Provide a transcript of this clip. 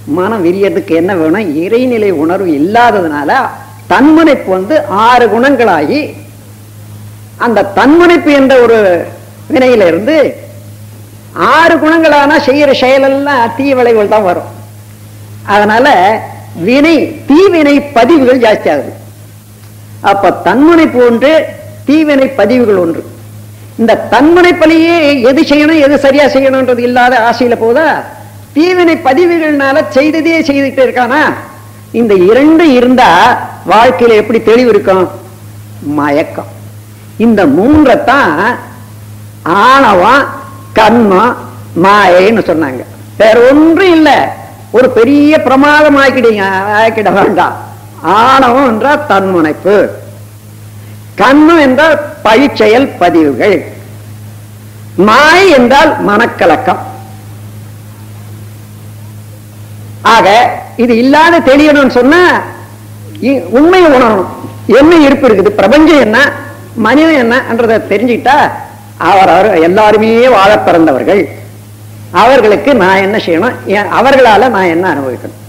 மனம் விரியறதுக்கு என்ன வேணும் இறைநிலை உணர்வு இல்லாததுனால தன்முனைப்பு வந்து ஆறு குணங்களாகி அந்த தன்முனைப்பு என்ற ஒரு வினையில இருந்து ஆறு குணங்களானா செய்யற செயலெல்லாம் தீ விளைவுகள் தான் வரும் அதனால வினை தீவினை பதிவுகள் ஜாஸ்தி ஆகுது அப்ப தன்முனைப்பு ஒன்று தீவினை பதிவுகள் ஒன்று இந்த தன்முனைப்பிலேயே எது செய்யணும் எது சரியா செய்யணும்ன்றது இல்லாத ஆசையில போதா தீவினை பதிவுகள்னால செய்ததே செய்துட்டு இருக்கானா இந்த இரண்டு இருந்தா வாழ்க்கையில எப்படி தெளிவு இருக்கும் மயக்கம் இந்த மூன்றைத்தான் ஆணவம் கண்மம் மாயைன்னு சொன்னாங்க வேற ஒன்றும் இல்ல ஒரு பெரிய பிரமாதம் ஆக்கிடுங்க ஆக்கிட வேண்டாம் ஆணவம் என்றால் தன்முனைப்பு கண்மம் என்றால் பழிச்செயல் பதிவுகள் மாய் என்றால் மனக்கலக்கம் ஆக இது இல்லாத தெரியணும்னு சொன்னா இ- உண்மையை உணரணும் என்ன இருப்பு இருக்குது பிரபஞ்சம் என்ன மனிதன் என்னன்றதை தெரிஞ்சுக்கிட்டா அவர் அவர் எல்லாருமே வாழ பிறந்தவர்கள் அவர்களுக்கு நான் என்ன செய்யணும் என்- அவர்களால நான் என்ன அனுபவிக்கணும்